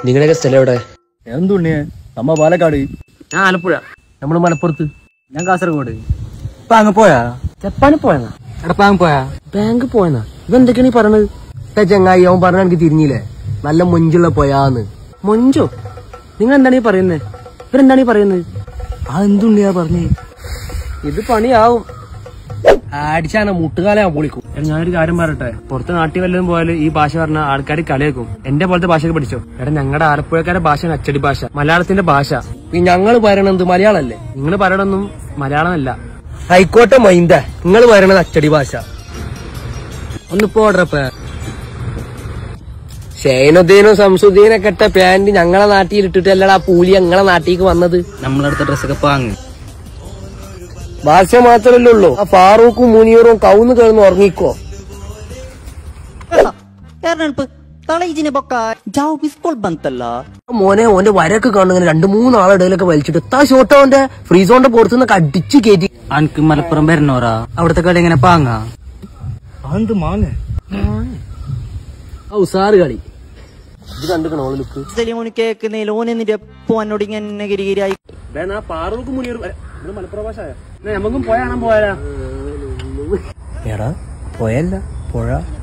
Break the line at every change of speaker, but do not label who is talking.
നിങ്ങളുടെയൊക്കെ സ്ഥലം എവിടെ
എന്തുണ്ണിയെ നമ്മ പാലക്കാട്
ഞാൻ ആലപ്പുഴ നമ്മൾ മലപ്പുറത്ത്
ഞാൻ കാസർഗോഡ്
ഇപ്പൊ അങ്ങ് പോയാ
ജപ്പാനിൽ പോയെന്നാ
എടപ്പാങ് പോയാ ബാങ്ക് പോയെന്നാ ഇതെന്തൊക്കെയാണ് ഈ പറഞ്ഞത് ഏ ചങ്ങായി അവൻ പറഞ്ഞ എനിക്ക് തിരിഞ്ഞില്ലേ നല്ല മൊഞ്ചുള്ള പോയാന്ന് മൊഞ്ചോ നിങ്ങൾ എന്താണ് ഈ പറയുന്നത് ഇവരെന്താണ് ഈ പറയുന്നത് ആ എന്തുണ്ണിയാ പറഞ്ഞേ ഇത് പണിയാവും അടിച്ചാണ് മുട്ടുകാല ഞാൻ പൊളിക്കും
എടാ, ഞാനൊരു കാര്യം പറയട്ടെ പുറത്ത് നാട്ടിൽ വല്ലതും പോയാൽ ഈ ഭാഷ പറഞ്ഞ ആൾക്കാർ കളിയാക്കും എന്റെ പോലത്തെ ഭാഷയൊക്കെ പഠിച്ചോ എടാ ഞങ്ങളുടെ ആലപ്പുഴക്കാരുടെ ഭാഷയാണ് അച്ചടി ഭാഷ മലയാളത്തിന്റെ ഭാഷ
ഞങ്ങൾ പറയണത് മലയാളല്ലേ
നിങ്ങൾ പറയണൊന്നും മലയാളമല്ല
ഹൈക്കോട്ടെ മൈന്ദ നിങ്ങൾ പറയണത് അച്ചടി ഭാഷ ഒന്ന് പോടറപ്പ ഷൈനുദ്ദീനും സംസുദ്ദീനൊക്കെ ഇട്ട പാന്റ് ഞങ്ങളെ നാട്ടിൽ ഇട്ടിട്ടല്ലടാ പൂലി ഞങ്ങളെ നാട്ടിലേക്ക് വന്നത്
നമ്മളടുത്ത ഡ്രസ്സൊക്കെ പാങ്ങ്
ഭാഷ മാത്രല്ലേ ഉള്ളൂ ആ ഫാറൂഖും മുനീറും കൗന്ന് കിടന്ന് ഉറങ്ങിക്കോ
ಯಾರನಲ್ಪ ತಳೈಜಿನ ಬೊಕ್ಕ ಜಾವ್ ಬಿಸ್ಕೊಳ್ ಬಂತಲ್ಲ
മോനെ ഓന്റെ വരൊക്കെ കാണുന്ന രണ്ട് മൂന്ന് ആളിടയിലൊക്കെ വലിച്ചിട്ട് എത്താ ഷോട്ടോ അവന്റെ ഫ്രീസോന്റെ പുറത്തുനിന്നൊക്കെ അടിച്ച് കയറ്റി
അനക്ക് മലപ്പുറം വരണോറാ അവിടത്തെ കളി എങ്ങനെ പാങ്ങാ അത് മാങ്ങ
ആ ഉസാറ് കളി ഇത് കണ്ടുക്കണോ ലുക്ക്
സലിമോന് കേക്കുന്നതിൽ ഓൻ എന്നിട്ട് എപ്പോ എന്നോട് ഇങ്ങനെ ഗിരിഗിരിയായി
പാറൂർക്ക് മുനിയർ മലപ്പുറം ഭാഷ നമുക്കും പോയാണോ പോയാലാ
എടാ പോയല്ല പുഴ